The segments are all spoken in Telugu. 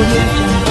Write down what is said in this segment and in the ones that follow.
audio jungle.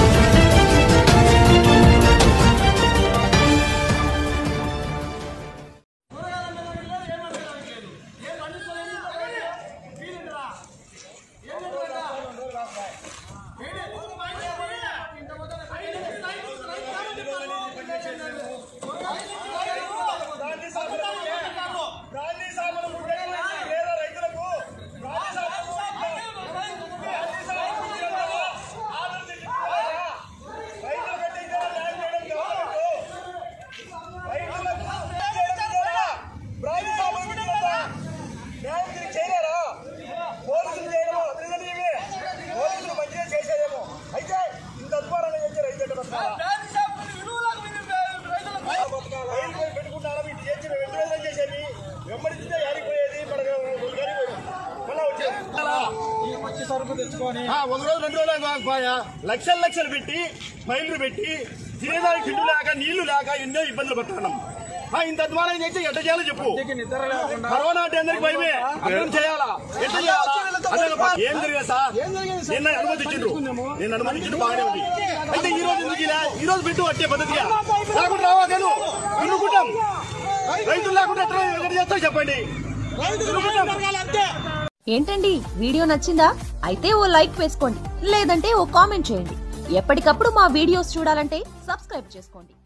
గాంధీ సాగులు ఉండేది లేదా రైతులకు గాంధీ సాగులు గాంధీ సాగులు ఉండేదా? ఆర్డర్ తెచ్చుకోవాలా? రైతులు కట్టించే న్యాయం చేయడం గవర్నమెంట్. రైతులకు న్యాయం చేయడం ద్వారా గాంధీ సాగులు ఉండేదా? న్యాయం తిరిగి చేయలేరా? పోలీసులు చేయడమో అభినందనీయమే. పోలీసులు మంచిగా చేసేదేమో అయితే ఇంత అద్భుతంగా చేసే రైతు ఎక్కడ బతకాలా? రైలు పోయి పెట్టుకుంటారా? ఇటు చేసి రెండు వేలు చేసేది వెంబడిస్తే ఆడిపోయేది మనకు గాడిపోయేది. మళ్ళా వచ్చేది. ఆ, ఒక రోజు రెండు రోజులు కాకపోయా లక్షలు లక్షలు పెట్టి మైళ్ళు పెట్టి తినేదానికి తిండి లేక నీళ్లు లేక ఎన్నో ఇబ్బందులు పడుతున్నాం ఆ, ఇంత అధ్వానం చేస్తే ఎట్ట చేయాలో చెప్పు కరోనా అంటే అందరికి భయమే అర్థం చేయాలా ఎట్ట చేయాలా అదే ఒక ప- ఏం జరిగింది సార్ నిన్న అనుమతించిండ్రు నిన్న అనుమతించిండ్రు బాగానే ఉంది అయితే ఈ రోజు ఎందుకు ఇలా ఈ రోజు పెట్టు అట్టే పద్ధతిగా లేకుండా రావా కాదు ఇన్నుకుంటాం రైతులు లేకుండా ఎట్లా ఎక్కడ చేస్తావు చెప్పండి ఇన్నుకుంటాం. ఏంటండి వీడియో నచ్చిందా అయితే ఓ లైక్ వేసుకోండి లేదంటే ఓ కామెంట్ చేయండి ఎప్పటికప్పుడు మా వీడియోస్ చూడాలంటే సబ్స్క్రైబ్ చేసుకోండి